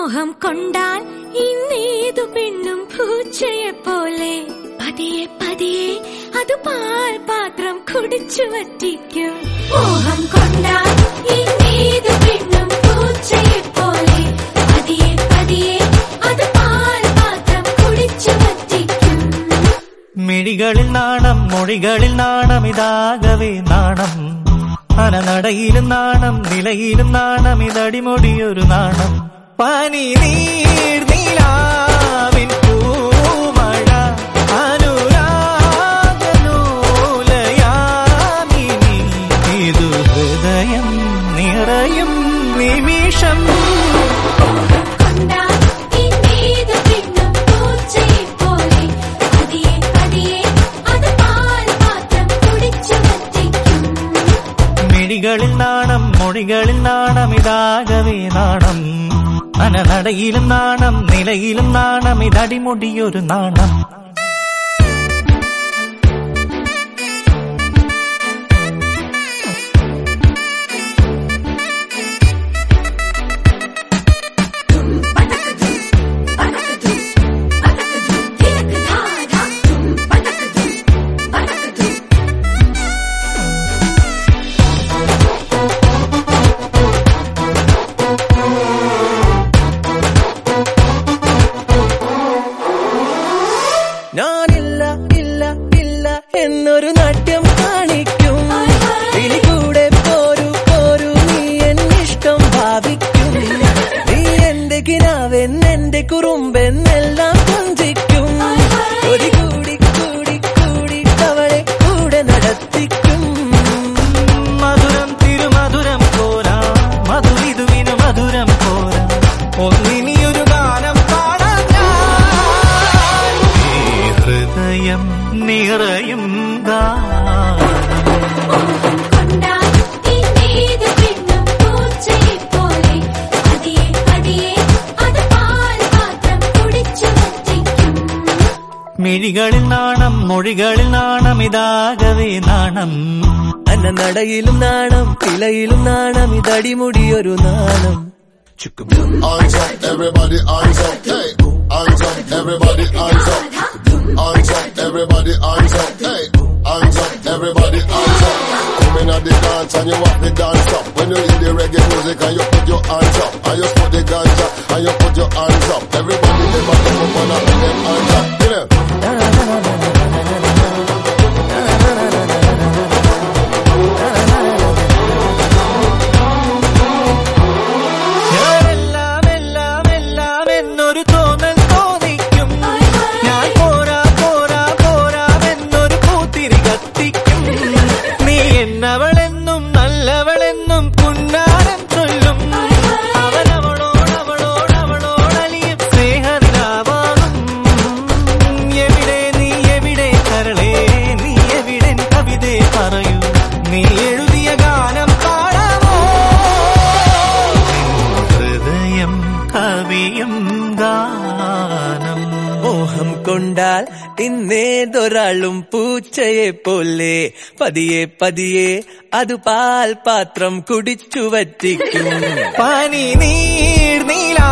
മോഹം കൊണ്ടാൽ ഇന്നേതു പെണ്ണും പൂച്ചയെ പോലെ പതിയെ പതിയെ അത് പാൽ പാത്രം കുടിച്ചു വറ്റിക്കും മോഹം കൊണ്ടാൽ ഇന്നേതു പെണ്ണും പൂച്ചയെ പോലെ പതിയെ പതിയെ അത് പാൽ പാത്രം കുടിച്ചു വറ്റിക്കും മിഴികളിൽ നാണം മൊഴികളിൽ നാണം ഇതാകവേ നാണം അനനടയിലും നാണം നിലയിലും നാണം ഇതടിമൊടിയൊരു നാണം പനി നീർ നീലാവിൻ പൂമഴ അനുരാഗലോലയാമിനി ഇതു ഹൃദയം നിറയും നിമിഷം കൊണ്ടാൽ ഇന്നേതു പെണ്ണും പൂച്ചയെ പോലെ പതിയെ പതിയെ അത് പാൽ പാത്രം കുടിച്ചു വറ്റിക്കും മിഴികളിൽ നാണം മൊഴികളിൽ നാണം ഇതാകവേ നാണം അനനടയിലും നാണം നിലയിലും നാണം ഇതടിമുടിയൊരു നാണം ഞാനില്ല ഇല്ല ഇല്ല എന്നൊരു നാട്യം കാണിക്കും ഇനി കൂടെ പോരു പോരു നീ എന്നിഷ്ടം ഭാവിക്കും നീ എന്റെ കിനാവൻ എന്റെ കുറുമ്പെന്നെല്ലാം കൊഞ്ചിക്കും ഒരു കൂടി കൂടി കൂടി അവളെ കൂടെ നടത്തിക്കും മധുരം തിരുമധുരം പോരാ മധുരിതുവിനു മധുരം പോരാ ഒന്നിനിയൊരു ഗാനം പാടാൻ ഞാൻ. ഈ ഹൃദയം നിറയും ഗാനം കൊണ്ടാൽ ഇന്നേതു പെണ്ണും പൂച്ചയെ പോലെ പതിയെ പതിയെ അത് പാൽ പാത്രം കുടിച്ചു വറ്റിക്കും മിഴികളിൽ നാണം മൊഴികളിൽ നാണം ഇതാകവേ നാണം അന്നനടയിലും നാണം ഇലയിലും നാണം ഇതടിമുടിയൊരു നാണം Hands up, everybody, hands up, hey. Hands up, everybody, hands up. Hands up, everybody, hands up, hey. Hands up, everybody, hands up. Come in at the dance and you have the dance up. When you hear the reggae music and you put your hands up. And you put the ganja and you put your hands up. Everybody never come up and put them hands up. You know? ഞാനെല്ലാം എല്ലാം എല്ലാം എന്നൊരു തോന്നൽ തോന്നിക്കും ഞാൻ പോരാ പോരാ പോരാ എന്നൊരു പൂത്തിരി കത്തിക്കും നീ എന്നവളെന്നും നല്ലവളെന്നും പുന്നാരം ചൊല്ലും അവനവളോട് അവളോട് അവളോടലിയും സ്നേഹനിലാവാകും എവിടെ നീ എവിടെ കരളേ നീ എവിടെ കവിതേ പറയൂ നീ എഴുതിയ ഗാനം പാടാമോ ഹൃദയം കവിയും ഗാനം മോഹം കൊണ്ടാൽ ഇന്നേതൊരാളും പൂച്ചയെ പോലെ പതിയെ പതിയെ അത് പാൽ പാത്രം കുടിച്ചു വറ്റിക്കും പനി നീർ നീലാ